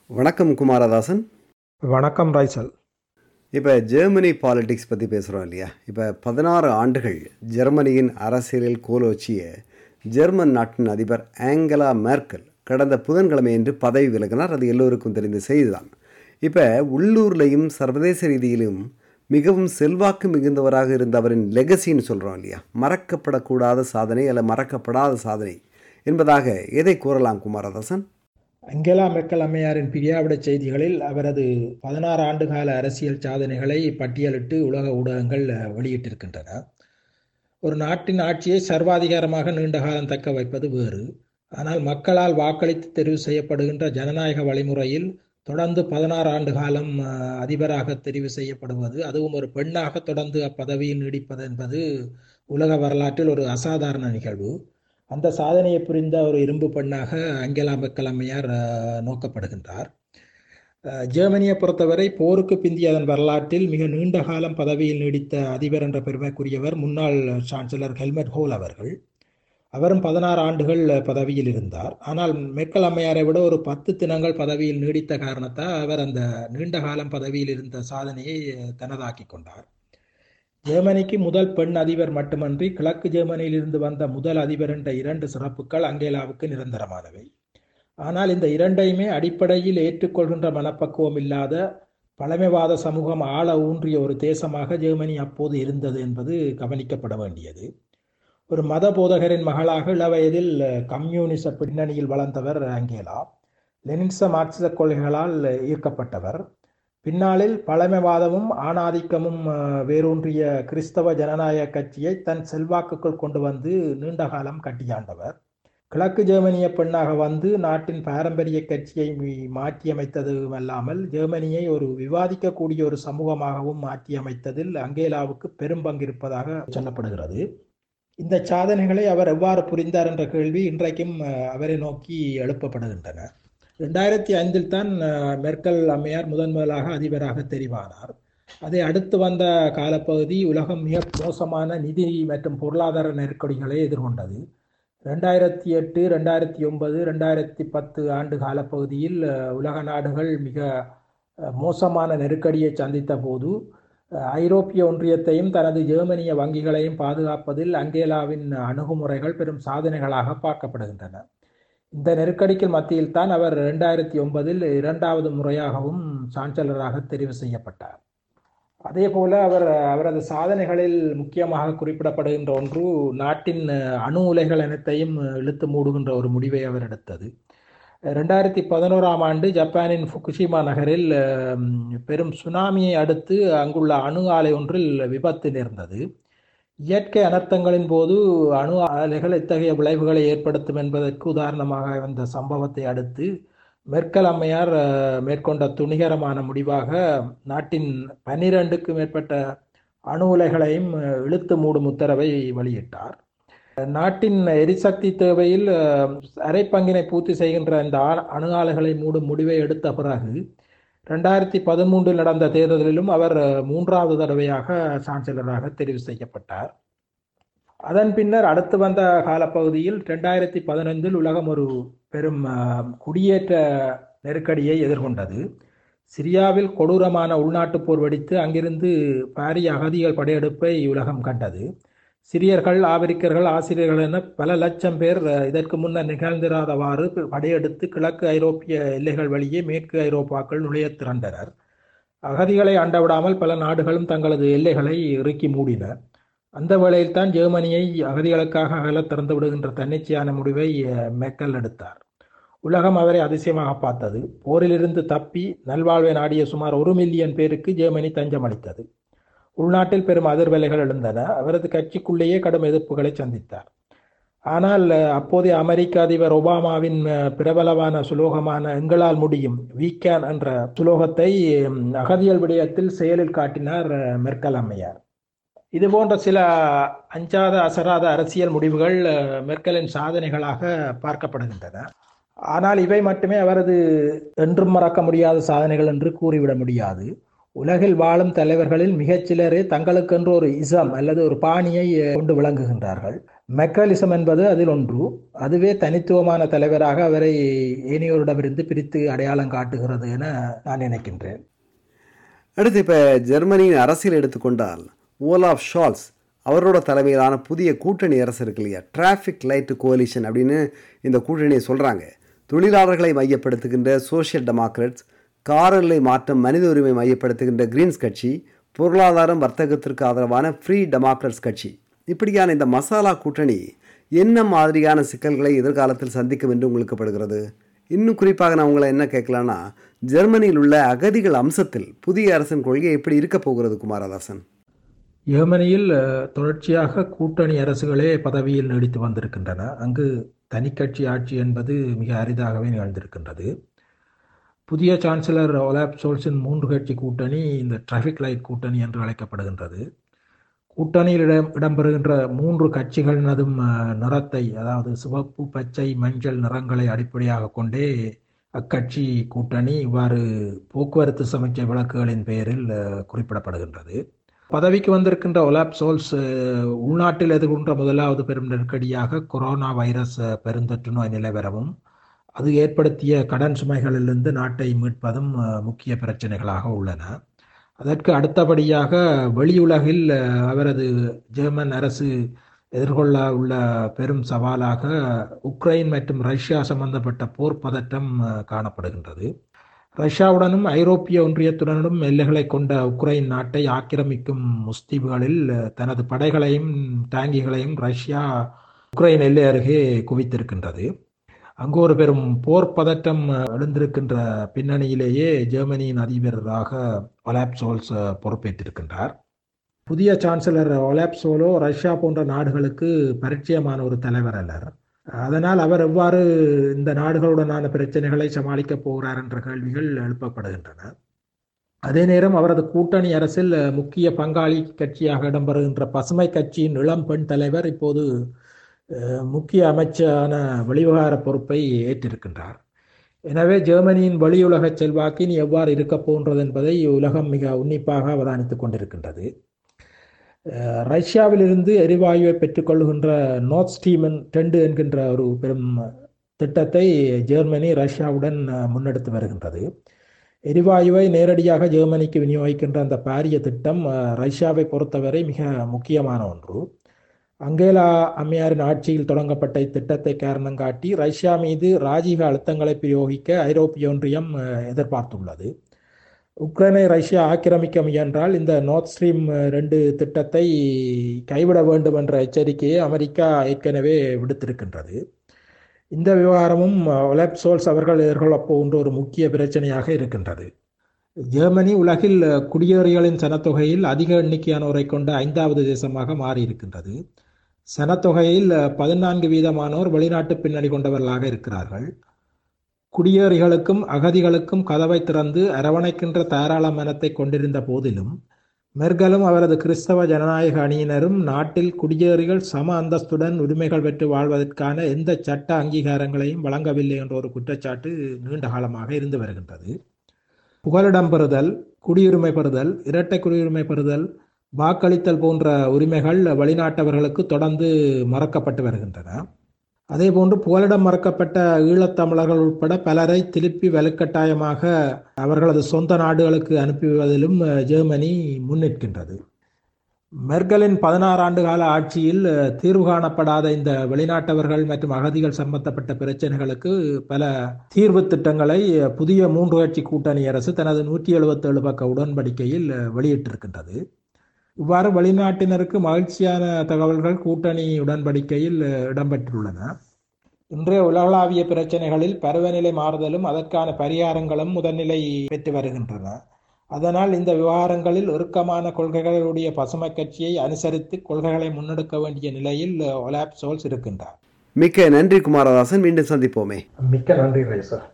வணக்கம் குமாரதாசன் வணக்கம் ரைசல் இப்போ ஜெர்மனி பாலிடிக்ஸ் பற்றி பேசுகிறோம் இல்லையா இப்போ பதினாறு ஆண்டுகள் ஜெர்மனியின் அரசியலில் கோலோச்சிய ஜெர்மன் நாட்டின் அதிபர் ஆங்கலா மேர்க்கல் கடந்த புதன்கிழமையன்று பதவி விலகினார் அது எல்லோருக்கும் தெரிந்த செய்திதான் இப்போ உள்ளூர்லேயும் சர்வதேச ரீதியிலும் மிகவும் செல்வாக்கு மிகுந்தவராக இருந்த அவரின் லெகசின்னு சொல்கிறோம் இல்லையா மறக்கப்படக்கூடாத சாதனை அல்ல மறக்கப்படாத சாதனை என்பதாக எதை கூறலாம் குமாரதாசன் அங்கேலா மெக்கல் அம்மையாரின் பிரியாவிட செய்திகளில் அவரது பதினாறு ஆண்டுகால அரசியல் சாதனைகளை பட்டியலிட்டு உலக ஊடகங்கள் வெளியிட்டிருக்கின்றன ஒரு நாட்டின் ஆட்சியை சர்வாதிகாரமாக நீண்ட காலம் தக்க வைப்பது வேறு ஆனால் மக்களால் வாக்களித்து தெரிவு செய்யப்படுகின்ற ஜனநாயக வழிமுறையில் தொடர்ந்து பதினாறு ஆண்டு காலம் அதிபராக தெரிவு செய்யப்படுவது அதுவும் ஒரு பெண்ணாக தொடர்ந்து அப்பதவியில் நீடிப்பது என்பது உலக வரலாற்றில் ஒரு அசாதாரண நிகழ்வு அந்த சாதனையை புரிந்த ஒரு இரும்பு பெண்ணாக அங்கேலா மெக்கல் அம்மையார் நோக்கப்படுகின்றார் ஜெர்மனியை பொறுத்தவரை போருக்கு பிந்திய அதன் வரலாற்றில் மிக நீண்ட காலம் பதவியில் நீடித்த அதிபர் என்ற பெருமைக்குரியவர் முன்னாள் சான்சலர் ஹெல்மெட் ஹோல் அவர்கள் அவரும் பதினாறு ஆண்டுகள் பதவியில் இருந்தார் ஆனால் மெக்கல் அம்மையாரை விட ஒரு பத்து தினங்கள் பதவியில் நீடித்த காரணத்தால் அவர் அந்த நீண்ட காலம் பதவியில் இருந்த சாதனையை தனதாக்கி கொண்டார் ஜெர்மனிக்கு முதல் பெண் அதிபர் மட்டுமன்றி கிழக்கு ஜெர்மனியிலிருந்து வந்த முதல் அதிபர் என்ற இரண்டு சிறப்புகள் அங்கேலாவுக்கு நிரந்தரமானவை ஆனால் இந்த இரண்டையுமே அடிப்படையில் ஏற்றுக்கொள்கின்ற மனப்பக்குவம் இல்லாத பழமைவாத சமூகம் ஆழ ஊன்றிய ஒரு தேசமாக ஜெர்மனி அப்போது இருந்தது என்பது கவனிக்கப்பட வேண்டியது ஒரு மத போதகரின் மகளாக இளவயதில் கம்யூனிச பின்னணியில் வளர்ந்தவர் அங்கேலா லெனின்ச மார்க்சிச கொள்கைகளால் ஈர்க்கப்பட்டவர் பின்னாளில் பழமைவாதமும் ஆணாதிக்கமும் வேரூன்றிய கிறிஸ்தவ ஜனநாயக கட்சியை தன் செல்வாக்குக்குள் கொண்டு வந்து நீண்ட காலம் கட்டியாண்டவர் கிழக்கு ஜெர்மனிய பெண்ணாக வந்து நாட்டின் பாரம்பரிய கட்சியை மாற்றியமைத்ததுமல்லாமல் ஜெர்மனியை ஒரு விவாதிக்கக்கூடிய ஒரு சமூகமாகவும் மாற்றியமைத்ததில் அங்கேலாவுக்கு பெரும் பங்கு இருப்பதாக சொல்லப்படுகிறது இந்த சாதனைகளை அவர் எவ்வாறு புரிந்தார் என்ற கேள்வி இன்றைக்கும் அவரை நோக்கி எழுப்பப்படுகின்றன ரெண்டாயிரத்தி ஐந்தில் தான் மெர்க்கல் அம்மையார் முதன் முதலாக அதிபராக தெரிவானார் அதை அடுத்து வந்த காலப்பகுதி உலகம் மிக மோசமான நிதி மற்றும் பொருளாதார நெருக்கடிகளை எதிர்கொண்டது ரெண்டாயிரத்தி எட்டு ரெண்டாயிரத்தி ஒன்பது ரெண்டாயிரத்தி பத்து ஆண்டு காலப்பகுதியில் உலக நாடுகள் மிக மோசமான நெருக்கடியை சந்தித்த போது ஐரோப்பிய ஒன்றியத்தையும் தனது ஜெர்மனிய வங்கிகளையும் பாதுகாப்பதில் அங்கேலாவின் அணுகுமுறைகள் பெரும் சாதனைகளாக பார்க்கப்படுகின்றன இந்த நெருக்கடிக்கு மத்தியில் தான் அவர் இரண்டாயிரத்தி ஒன்பதில் இரண்டாவது முறையாகவும் சான்சலராக தெரிவு செய்யப்பட்டார் அதே போல அவர் அவரது சாதனைகளில் முக்கியமாக குறிப்பிடப்படுகின்ற ஒன்று நாட்டின் அணு உலைகள் அனைத்தையும் இழுத்து மூடுகின்ற ஒரு முடிவை அவர் எடுத்தது ரெண்டாயிரத்தி பதினோராம் ஆண்டு ஜப்பானின் ஃபுகுஷிமா நகரில் பெரும் சுனாமியை அடுத்து அங்குள்ள அணு ஆலை ஒன்றில் விபத்து நேர்ந்தது இயற்கை அனர்த்தங்களின் போது அணு ஆலைகள் இத்தகைய விளைவுகளை ஏற்படுத்தும் என்பதற்கு உதாரணமாக வந்த சம்பவத்தை அடுத்து மெர்க்கல் அம்மையார் மேற்கொண்ட துணிகரமான முடிவாக நாட்டின் பன்னிரண்டுக்கு மேற்பட்ட அணு உலைகளையும் இழுத்து மூடும் உத்தரவை வெளியிட்டார் நாட்டின் எரிசக்தி தேவையில் அரை பங்கினை பூர்த்தி செய்கின்ற இந்த அணு ஆலைகளை மூடும் முடிவை எடுத்த பிறகு ரெண்டாயிரத்தி பதிமூன்றில் நடந்த தேர்தலிலும் அவர் மூன்றாவது தடவையாக சான்சலராக தெரிவு செய்யப்பட்டார் அதன் பின்னர் அடுத்து வந்த காலப்பகுதியில் ரெண்டாயிரத்தி பதினைந்தில் உலகம் ஒரு பெரும் குடியேற்ற நெருக்கடியை எதிர்கொண்டது சிரியாவில் கொடூரமான உள்நாட்டுப் போர் வெடித்து அங்கிருந்து பாரிய அகதிகள் படையெடுப்பை உலகம் கண்டது சிரியர்கள் ஆபிரிக்கர்கள் ஆசிரியர்கள் என பல லட்சம் பேர் இதற்கு முன்னர் நிகழ்ந்திராதவாறு படையெடுத்து கிழக்கு ஐரோப்பிய எல்லைகள் வழியே மேற்கு ஐரோப்பாக்கள் நுழைய திரண்டனர் அகதிகளை அண்டவிடாமல் பல நாடுகளும் தங்களது எல்லைகளை இறுக்கி மூடின அந்த வேளையில் தான் ஜெர்மனியை அகதிகளுக்காக அகல திறந்து விடுகின்ற தன்னிச்சையான முடிவை மெக்கல் எடுத்தார் உலகம் அவரை அதிசயமாக பார்த்தது போரிலிருந்து தப்பி நல்வாழ்வை நாடிய சுமார் ஒரு மில்லியன் பேருக்கு ஜெர்மனி தஞ்சம் அளித்தது உள்நாட்டில் பெரும் அதிர்வலைகள் எழுந்தன அவரது கட்சிக்குள்ளேயே கடும் எதிர்ப்புகளை சந்தித்தார் ஆனால் அப்போதைய அமெரிக்க அதிபர் ஒபாமாவின் பிரபலமான சுலோகமான எங்களால் முடியும் வீக்கேன் என்ற சுலோகத்தை அகதியல் விடயத்தில் செயலில் காட்டினார் மெர்க்கல் அம்மையார் இது போன்ற சில அஞ்சாத அசராத அரசியல் முடிவுகள் மெர்க்கலின் சாதனைகளாக பார்க்கப்படுகின்றன ஆனால் இவை மட்டுமே அவரது என்றும் மறக்க முடியாத சாதனைகள் என்று கூறிவிட முடியாது உலகில் வாழும் தலைவர்களில் மிகச்சிலரே தங்களுக்கென்று ஒரு இசம் அல்லது ஒரு பாணியை கொண்டு விளங்குகின்றார்கள் மெக்காலிசம் என்பது அதில் ஒன்று அதுவே தனித்துவமான தலைவராக அவரை ஏனையோரிடமிருந்து பிரித்து அடையாளம் காட்டுகிறது என நான் நினைக்கின்றேன் அடுத்து இப்போ ஜெர்மனியின் அரசியல் எடுத்துக்கொண்டால் ஓலாஃப் ஷால்ஸ் அவரோட தலைமையிலான புதிய கூட்டணி அரசு இருக்கு இல்லையா டிராஃபிக் லைட் கோலிஷன் அப்படின்னு இந்த கூட்டணியை சொல்கிறாங்க தொழிலாளர்களை மையப்படுத்துகின்ற சோஷியல் டெமோக்ராட்ஸ் காரநிலை மாற்றம் மனித உரிமை மையப்படுத்துகின்ற கிரீன்ஸ் கட்சி பொருளாதாரம் வர்த்தகத்திற்கு ஆதரவான ஃப்ரீ டெமோக்ராட்ஸ் கட்சி இப்படியான இந்த மசாலா கூட்டணி என்ன மாதிரியான சிக்கல்களை எதிர்காலத்தில் சந்திக்கும் என்று உங்களுக்கு படுகிறது இன்னும் குறிப்பாக நான் உங்களை என்ன கேட்கலான்னா ஜெர்மனியில் உள்ள அகதிகள் அம்சத்தில் புதிய அரசின் கொள்கை எப்படி இருக்க போகிறது குமாரதாசன் ஜெர்மனியில் தொடர்ச்சியாக கூட்டணி அரசுகளே பதவியில் நீடித்து வந்திருக்கின்றன அங்கு தனிக்கட்சி ஆட்சி என்பது மிக அரிதாகவே நிகழ்ந்திருக்கின்றது புதிய சான்சலர் ஒலாப் சோல்ஸின் மூன்று கட்சி கூட்டணி இந்த டிராஃபிக் லைட் கூட்டணி என்று அழைக்கப்படுகின்றது கூட்டணியில் இடம் இடம்பெறுகின்ற மூன்று கட்சிகளினதும் நிறத்தை அதாவது சிவப்பு பச்சை மஞ்சள் நிறங்களை அடிப்படையாக கொண்டே அக்கட்சி கூட்டணி இவ்வாறு போக்குவரத்து சமைச்ச விளக்குகளின் பெயரில் குறிப்பிடப்படுகின்றது பதவிக்கு வந்திருக்கின்ற ஒலாப் சோல்ஸ் உள்நாட்டில் எதிர்கொண்ட முதலாவது பெரும் நெருக்கடியாக கொரோனா வைரஸ் பெருந்தொற்று நோய் நிலவரவும் அது ஏற்படுத்திய கடன் சுமைகளிலிருந்து நாட்டை மீட்பதும் முக்கிய பிரச்சனைகளாக உள்ளன அதற்கு அடுத்தபடியாக வெளியுலகில் அவரது ஜெர்மன் அரசு எதிர்கொள்ள உள்ள பெரும் சவாலாக உக்ரைன் மற்றும் ரஷ்யா சம்பந்தப்பட்ட போர் பதட்டம் காணப்படுகின்றது ரஷ்யாவுடனும் ஐரோப்பிய ஒன்றியத்துடனும் எல்லைகளை கொண்ட உக்ரைன் நாட்டை ஆக்கிரமிக்கும் முஸ்தீபுகளில் தனது படைகளையும் டாங்கிகளையும் ரஷ்யா உக்ரைன் எல்லை அருகே குவித்திருக்கின்றது அங்கு ஒரு பெரும் போர் பதட்டம் எழுந்திருக்கின்ற பின்னணியிலேயே ஜெர்மனியின் அதிபராக ஒலாப் சோல்ஸ் பொறுப்பேற்றிருக்கின்றார் புதிய சான்சலர் ஒலாப் சோலோ ரஷ்யா போன்ற நாடுகளுக்கு பரிச்சயமான ஒரு தலைவர் அல்லர் அதனால் அவர் எவ்வாறு இந்த நாடுகளுடனான பிரச்சனைகளை சமாளிக்கப் போகிறார் என்ற கேள்விகள் எழுப்பப்படுகின்றன அதே நேரம் அவரது கூட்டணி அரசில் முக்கிய பங்காளி கட்சியாக இடம்பெறுகின்ற பசுமை கட்சியின் இளம் பெண் தலைவர் இப்போது முக்கிய அமைச்சான வெளிவகார பொறுப்பை ஏற்றிருக்கின்றார் எனவே ஜெர்மனியின் வெளியுலக செல்வாக்கின் எவ்வாறு இருக்கப் போன்றது என்பதை உலகம் மிக உன்னிப்பாக அவதானித்துக் கொண்டிருக்கின்றது ரஷ்யாவிலிருந்து எரிவாயுவை பெற்றுக்கொள்கின்ற நார்த் ஸ்டீமன் டெண்டு என்கின்ற ஒரு பெரும் திட்டத்தை ஜெர்மனி ரஷ்யாவுடன் முன்னெடுத்து வருகின்றது எரிவாயுவை நேரடியாக ஜெர்மனிக்கு விநியோகிக்கின்ற அந்த பாரிய திட்டம் ரஷ்யாவை பொறுத்தவரை மிக முக்கியமான ஒன்று அங்கேலா அம்மையாரின் ஆட்சியில் தொடங்கப்பட்ட இத்திட்டத்தை காரணம் காட்டி ரஷ்யா மீது ராஜீக அழுத்தங்களை பிரயோகிக்க ஐரோப்பிய ஒன்றியம் எதிர்பார்த்துள்ளது உக்ரைனை ரஷ்யா ஆக்கிரமிக்க முயன்றால் இந்த நார்த் ஸ்ட்ரீம் ரெண்டு திட்டத்தை கைவிட வேண்டும் என்ற எச்சரிக்கையை அமெரிக்கா ஏற்கனவே விடுத்திருக்கின்றது இந்த விவகாரமும் ஒலப் சோல்ஸ் அவர்கள் எதிர்கொள்ளப் போகின்ற ஒரு முக்கிய பிரச்சனையாக இருக்கின்றது ஜெர்மனி உலகில் குடியேறிகளின் சனத்தொகையில் அதிக எண்ணிக்கையானோரை கொண்ட ஐந்தாவது தேசமாக மாறியிருக்கின்றது சனத்தொகையில் பதினான்கு வீதமானோர் வெளிநாட்டு பின்னணி கொண்டவர்களாக இருக்கிறார்கள் குடியேறிகளுக்கும் அகதிகளுக்கும் கதவை திறந்து அரவணைக்கின்ற தாராள மனத்தை கொண்டிருந்த போதிலும் மெர்கலும் அவரது கிறிஸ்தவ ஜனநாயக அணியினரும் நாட்டில் குடியேறிகள் சம அந்தஸ்துடன் உரிமைகள் பெற்று வாழ்வதற்கான எந்த சட்ட அங்கீகாரங்களையும் வழங்கவில்லை என்ற ஒரு குற்றச்சாட்டு நீண்ட காலமாக இருந்து வருகின்றது புகலிடம் பெறுதல் குடியுரிமை பெறுதல் இரட்டை குடியுரிமை பெறுதல் வாக்களித்தல் போன்ற உரிமைகள் வெளிநாட்டவர்களுக்கு தொடர்ந்து மறக்கப்பட்டு வருகின்றன அதேபோன்று புகலிடம் மறக்கப்பட்ட ஈழத்தமிழர்கள் உட்பட பலரை திருப்பி வலுக்கட்டாயமாக அவர்களது சொந்த நாடுகளுக்கு அனுப்புவதிலும் ஜெர்மனி முன்னிற்கின்றது மெர்கலின் பதினாறு ஆண்டு கால ஆட்சியில் தீர்வு காணப்படாத இந்த வெளிநாட்டவர்கள் மற்றும் அகதிகள் சம்பந்தப்பட்ட பிரச்சனைகளுக்கு பல தீர்வு திட்டங்களை புதிய மூன்று கட்சி கூட்டணி அரசு தனது நூற்றி எழுபத்தேழு பக்க உடன்படிக்கையில் வெளியிட்டிருக்கின்றது இவ்வாறு வெளிநாட்டினருக்கு மகிழ்ச்சியான தகவல்கள் கூட்டணி உடன்படிக்கையில் இடம்பெற்றுள்ளன இன்றைய உலகளாவிய பிரச்சனைகளில் பருவநிலை மாறுதலும் அதற்கான பரிகாரங்களும் முதல்நிலை பெற்று வருகின்றன அதனால் இந்த விவகாரங்களில் இறுக்கமான கொள்கைகளுடைய பசுமை கட்சியை அனுசரித்து கொள்கைகளை முன்னெடுக்க வேண்டிய நிலையில் ஒலாப் சோல்ஸ் இருக்கின்றார் மிக்க நன்றி குமாரதாசன் மீண்டும் சந்திப்போமே மிக்க நன்றி சார்